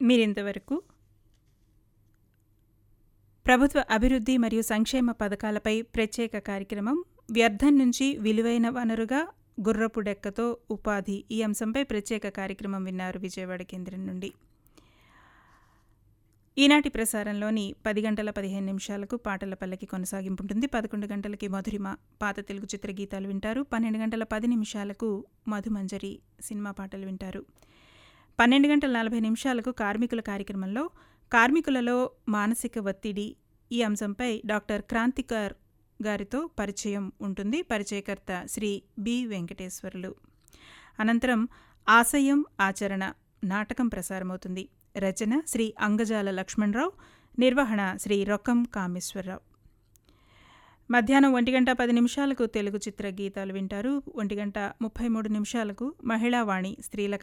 మీరింతవరకు ప్రభుత్వ అభివృద్ధి మరియు సంక్షేమ పథకాలపై ప్రత్యేక కార్యక్రమం వ్యర్థం నుంచి విలువైన వనరుగా గుర్రపు డెక్కతో ఉపాధి ఈ అంశంపై ప్రత్యేక కార్యక్రమం విన్నారు విజయవాడ కేంద్రం నుండి ఈనాటి ప్రసారంలోని పది గంటల పదిహేను నిమిషాలకు పాటల పల్లకి కొనసాగింపు ఉంటుంది పదకొండు గంటలకి మధురిమ పాత తెలుగు చిత్రగీతాలు వింటారు పన్నెండు గంటల పది నిమిషాలకు మధుమంజరి సినిమా పాటలు వింటారు పన్నెండు గంటల నలభై నిమిషాలకు కార్మికుల కార్యక్రమంలో కార్మికులలో మానసిక ఒత్తిడి ఈ అంశంపై డాక్టర్ క్రాంతికర్ గారితో పరిచయం ఉంటుంది పరిచయకర్త శ్రీ బి వెంకటేశ్వరులు అనంతరం ఆశయం ఆచరణ నాటకం ప్రసారమవుతుంది రచన శ్రీ అంగజాల లక్ష్మణరావు నిర్వహణ శ్రీ రొక్కం కామేశ్వరరావు మధ్యాహ్నం ఒంటి గంట పది నిమిషాలకు తెలుగు చిత్ర గీతాలు వింటారు ఒంటి గంట ముప్పై మూడు నిమిషాలకు మహిళావాణి స్త్రీల